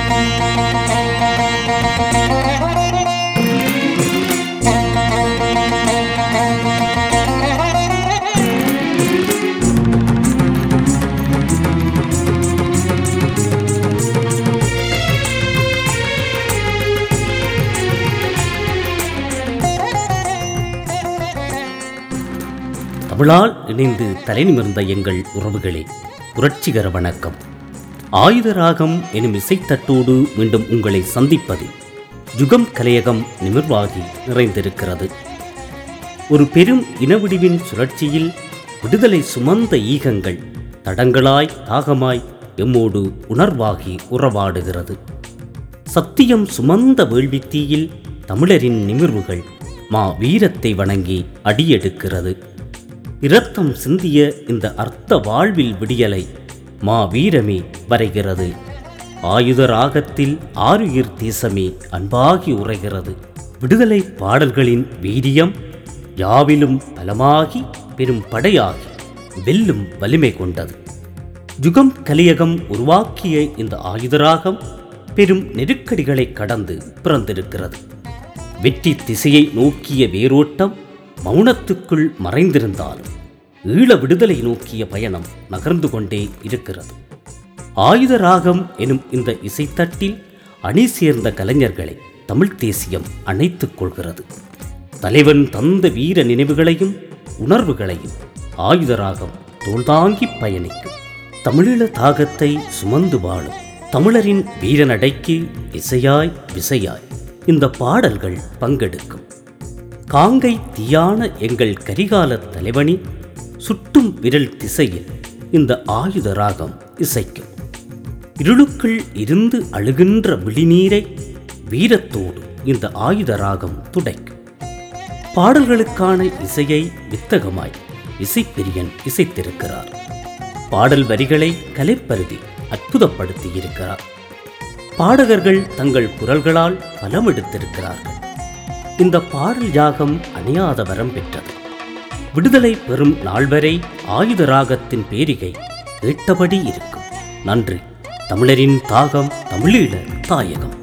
தமிழால் இணைந்து தலைநிமிர்ந்த எங்கள் உறவுகளே புரட்சிகர வணக்கம் ஆயுத ராகம் எனும் இசைத்தட்டோடு மீண்டும் உங்களை சந்திப்பது யுகம் கலையகம் நிமிர்வாகி நிறைந்திருக்கிறது ஒரு பெரும் இனவிடிவின் சுழற்சியில் விடுதலை சுமந்த ஈகங்கள் தடங்களாய் தாகமாய் எம்மோடு உணர்வாகி உறவாடுகிறது சத்தியம் சுமந்த வேள்வித்தீயில் தமிழரின் நிமிர்வுகள் மா வீரத்தை வணங்கி அடியெடுக்கிறது இரத்தம் சிந்திய இந்த அர்த்த வாழ்வில் விடியலை மா வீரமே வரைகிறது ஆயுத ராகத்தில் ஆருயிர் தேசமே அன்பாகி உரைகிறது விடுதலை பாடல்களின் வீரியம் யாவிலும் பலமாகி பெரும் படையாகி வெல்லும் வலிமை கொண்டது யுகம் கலியகம் உருவாக்கிய இந்த ஆயுதராகம் பெரும் நெருக்கடிகளை கடந்து பிறந்திருக்கிறது வெற்றி திசையை நோக்கிய வேரோட்டம் மௌனத்துக்குள் மறைந்திருந்தாலும் ஈழ விடுதலை நோக்கிய பயணம் நகர்ந்து கொண்டே இருக்கிறது ஆயுத ராகம் எனும் இந்த இசைத்தட்டில் அணி சேர்ந்த கலைஞர்களை தமிழ்த் தேசியம் அணைத்துக் கொள்கிறது தலைவன் தந்த வீர நினைவுகளையும் உணர்வுகளையும் ஆயுத ராகம் தோள்தாங்கி பயணிக்கும் தமிழீழ தாகத்தை சுமந்து வாழும் தமிழரின் வீரநடைக்கு இசையாய் விசையாய் இந்த பாடல்கள் பங்கெடுக்கும் காங்கை தீயான எங்கள் கரிகால தலைவனி சுட்டும் விரல் திசையில் இந்த ஆயுத ராகம் இசைக்கும் இருளுக்குள் இருந்து அழுகின்ற விழிநீரை வீரத்தோடு இந்த ஆயுத ராகம் துடைக்கும் பாடல்களுக்கான இசையை வித்தகமாய் இசைப்பிரியன் இசைத்திருக்கிறார் பாடல் வரிகளை கலைப்பருதி அற்புதப்படுத்தி இருக்கிறார் பாடகர்கள் தங்கள் குரல்களால் பலம் எடுத்திருக்கிறார்கள் இந்த பாடல் யாகம் அணியாத வரம் பெற்றது விடுதலை பெறும் நாள் வரை ஆயுத ராகத்தின் பேரிகை கேட்டபடி இருக்கும் நன்றி தமிழரின் தாகம் தமிழீழ தாயகம்